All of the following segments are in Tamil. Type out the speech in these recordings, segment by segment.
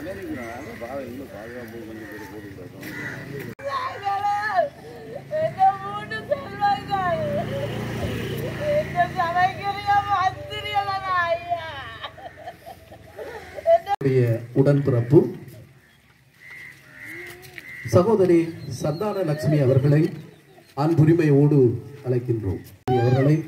என்ன மூணு செல்வங்கள் என்ன சமைக்கிறிய மந்திரியலனா ஐயா உடைய உடன்பிறப்பு சகோதரி சந்தான லட்சுமி அவர்களை அன்புரிமையோடு அழைக்கின்றோம் அவர்களை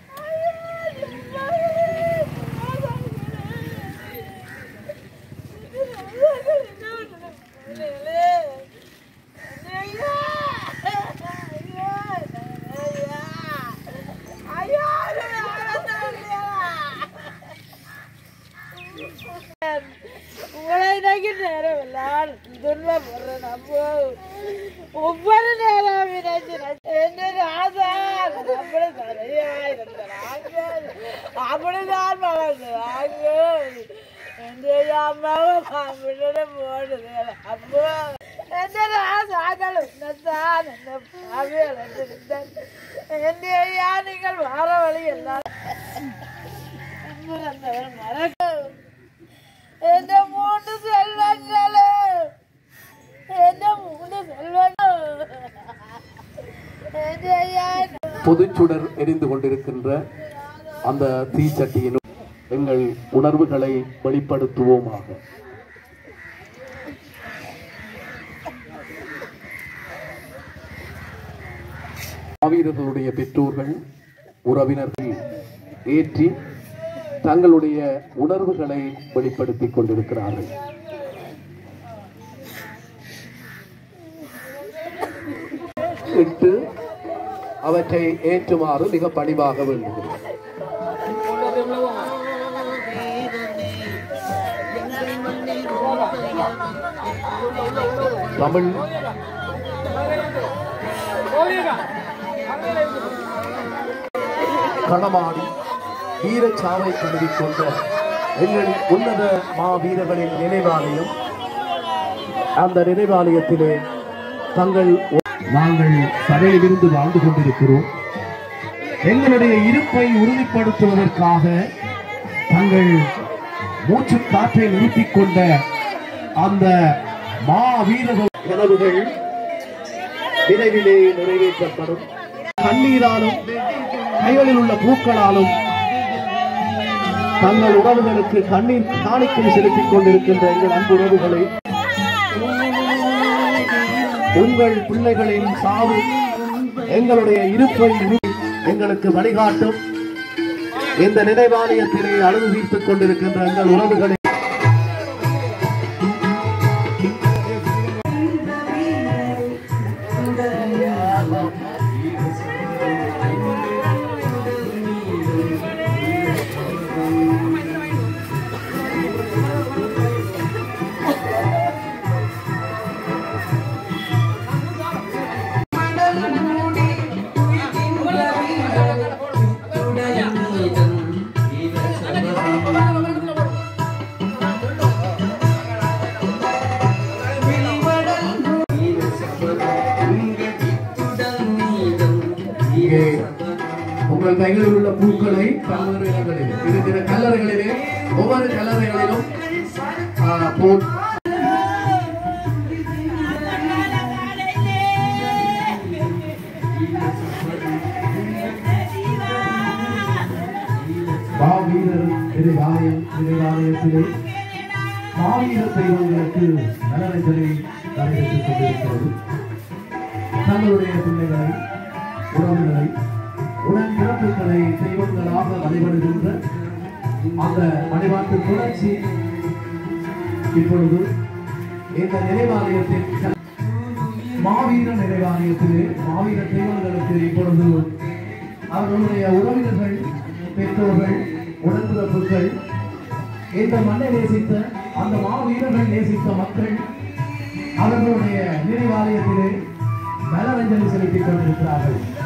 உங்களை இன்னைக்கு நேரம் எல்லாம் துன்பப்படுறேன் அப்போ ஒவ்வொரு நேரம் என்ன ராசா அப்படி சரியா இருந்தாங்க அப்படிதான் வளர்ந்தாங்க எந்த அம்மாவும் அப்படி போடுது அப்போ எந்த ராசாக்கள் என்னத்தான் என்ன பாவி வளர்ந்திருந்தேன் எந்த ஐயா நீங்கள் வார வழி எல்லாம் பிறந்தவர் மறக்க എന്റെ മൂന്ന് സെൽവങ്ങള് എന്റെ മൂന്ന് സെൽവങ്ങൾ എന്റെ ഞാൻ பொதுச்சுடர் எரிந்து கொண்டிருக்கின்ற அந்த தீச்சட்டியிலும் எங்கள் உணர்வுகளை வெளிப்படுத்துவோமாக மாவீரர்களுடைய பெற்றோர்கள் உறவினர்கள் ஏற்றி தங்களுடைய உணர்வுகளை வெளிப்படுத்திக் கொண்டிருக்கிறார்கள் இட்டு அவற்றை ஏற்றுமாறு மிக பணிவாக வேண்டுகிறேன் தமிழ் களமாடி வீரச்சாவை கருதி கொண்ட எங்கள் உன்னத மாவீரர்களின் நினைவாலயம் அந்த நினைவாலயத்திலே தங்கள் நாங்கள் சபையிலிருந்து வாழ்ந்து கொண்டிருக்கிறோம் எங்களுடைய இருப்பை உறுதிப்படுத்துவதற்காக தங்கள் மூச்சு காற்றை நிறுத்திக் கொண்ட அந்த மாவீரர்கள் கனவுகள் விரைவிலே நிறைவேற்றப்படும் கண்ணீராலும் கைகளில் உள்ள பூக்களாலும் தங்கள் உறவுகளுக்கு கண்ணீர் காணிக்கை செலுத்திக் கொண்டிருக்கின்ற எங்கள் அன்பு உறவுகளை உங்கள் பிள்ளைகளின் சாவு எங்களுடைய இருப்பை உறுதி எங்களுக்கு வழிகாட்டும் இந்த நினைவாலயத்திலே அழுது தீர்த்துக் கொண்டிருக்கின்ற எங்கள் உறவுகளை இங்கே உங்கள் கைகளில் உள்ள பூக்களை பல்வேறு இடங்களில் இருக்கிற கல்லறைகளிலே ஒவ்வொரு கல்லறைகளிலும் ஆ, போட் மாவீரர் திருவாலயம் திருவாலயத்திலே மாவீர தெய்வங்களுக்கு நலனங்களை நடைபெற்றுக் கொண்டிருக்கிறது தங்களுடைய பிள்ளைகளை உறவுகளை உடன் பிறப்புகளை தெய்வங்களாக வழிபடுகின்ற அந்த வழிபாட்டு தொடர்ச்சி இப்பொழுது இந்த நினைவாலயத்தின் க- மாவீர நினைவாலயத்திலே மாவீர தெய்வங்களுக்கு இப்பொழுது அவர்களுடைய உறவினர்கள் பெற்றோர்கள் உடன்பிறப்புகள் இந்த மண்ணை நேசித்த அந்த மாவீரர்கள் நேசித்த மக்கள் அவர்களுடைய நினைவாலயத்திலே மலரஞ்சலி செலுத்திக் கொண்டிருக்கிறார்கள்